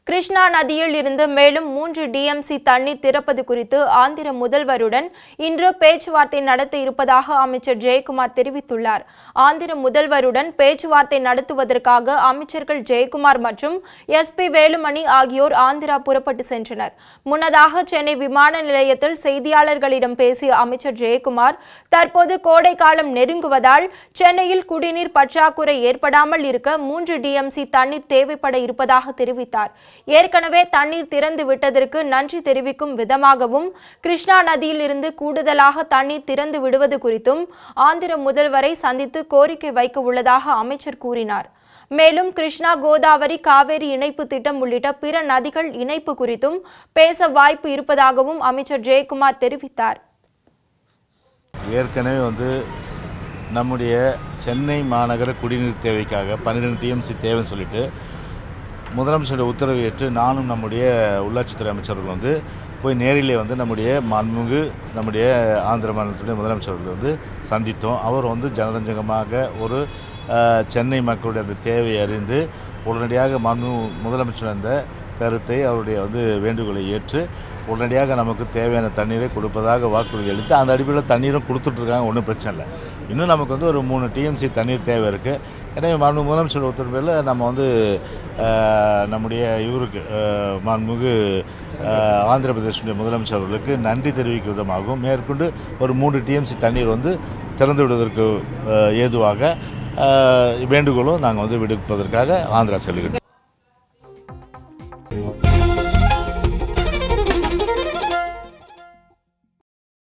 கிருஷ்ணா நதியில் இருந்து மேலும் மூன்று டிஎம்சி தண்ணீர் திறப்பது குறித்து ஆந்திர முதல்வருடன் இன்று பேச்சுவார்த்தை நடத்த இருப்பதாக அமைச்சர் ஜெயக்குமார் தெரிவித்துள்ளார் ஆந்திர முதல்வருடன் பேச்சுவார்த்தை நடத்துவதற்காக அமைச்சர்கள் ஜெயக்குமார் மற்றும் எஸ்பி வேலுமணி ஆகியோர் ஆந்திரா புறப்பட்டு சென்றனர் முன்னதாக சென்னை விமான நிலையத்தில் செய்தியாளர்களிடம் பேசிய அமைச்சர் ஜெயக்குமார் தற்போது கோடை காலம் நெருங்குவதால் சென்னையில் குடிநீர் பற்றாக்குறை ஏற்படாமல் இருக்க மூன்று டிஎம்சி தண்ணீர் தேவைப்பட இருப்பதாக தெரிவித்தார் ஏற்கனவே தண்ணீர் திறந்து விட்டதற்கு நன்றி தெரிவிக்கும் விதமாகவும் கிருஷ்ணா நதியில் இருந்து கூடுதலாக தண்ணீர் திறந்து விடுவது குறித்தும் ஆந்திர முதல்வரை சந்தித்து கோரிக்கை வைக்க உள்ளதாக அமைச்சர் கூறினார் மேலும் கிருஷ்ணா கோதாவரி காவேரி இணைப்பு திட்டம் உள்ளிட்ட பிற நதிகள் இணைப்பு குறித்தும் பேச வாய்ப்பு இருப்பதாகவும் அமைச்சர் ஜெயக்குமார் தெரிவித்தார் ஏற்கனவே வந்து நம்முடைய சென்னை மாநகர குடிநீர் தேவைக்காக பன்னிரெண்டு டிஎம்சி தேவைன்னு சொல்லிட்டு முதலமைச்சருடைய உத்தரவை ஏற்று நானும் நம்முடைய உள்ளாட்சித்துறை அமைச்சர்கள் வந்து போய் நேரிலே வந்து நம்முடைய மாண்புமிகு நம்முடைய ஆந்திர மாநிலத்துடைய முதலமைச்சர்கள் வந்து சந்தித்தோம் அவர் வந்து ஜனரஞ்சகமாக ஒரு அஹ், சென்னை மக்களுடைய அந்த தேவையை அறிந்து உடனடியாக மாண்பு முதலமைச்சர் அந்த கருத்தை அவருடைய வந்து வேண்டுகோளை ஏற்று உடனடியாக நமக்கு தேவையான தண்ணீரை கொடுப்பதாக வாக்குறுதி அளித்து அந்த அடிப்படையில் தண்ணீரும் கொடுத்துட்ருக்காங்க ஒன்றும் பிரச்சனை இல்லை இன்னும் நமக்கு வந்து ஒரு மூணு டிஎம்சி தண்ணீர் தேவை இருக்குது எனவே மாண்பு முதலமைச்சர் உத்தரவில் நம்ம வந்து அஹ், நம்முடைய இவருக்கு அஹ், மாண்புமிகு அஹ், ஆந்திர பிரதேசனுடைய முதலமைச்சர் அவர்களுக்கு நன்றி தெரிவிக்கும் விதமாகவும் மேற்கொண்டு ஒரு மூன்று டிஎம்சி தண்ணீர் வந்து திறந்து விடுவதற்கு அஹ், ஏதுவாக அஹ், வேண்டுகோளும் நாங்கள் வந்து விடுப்பதற்காக ஆந்திரா செல்கிறோம்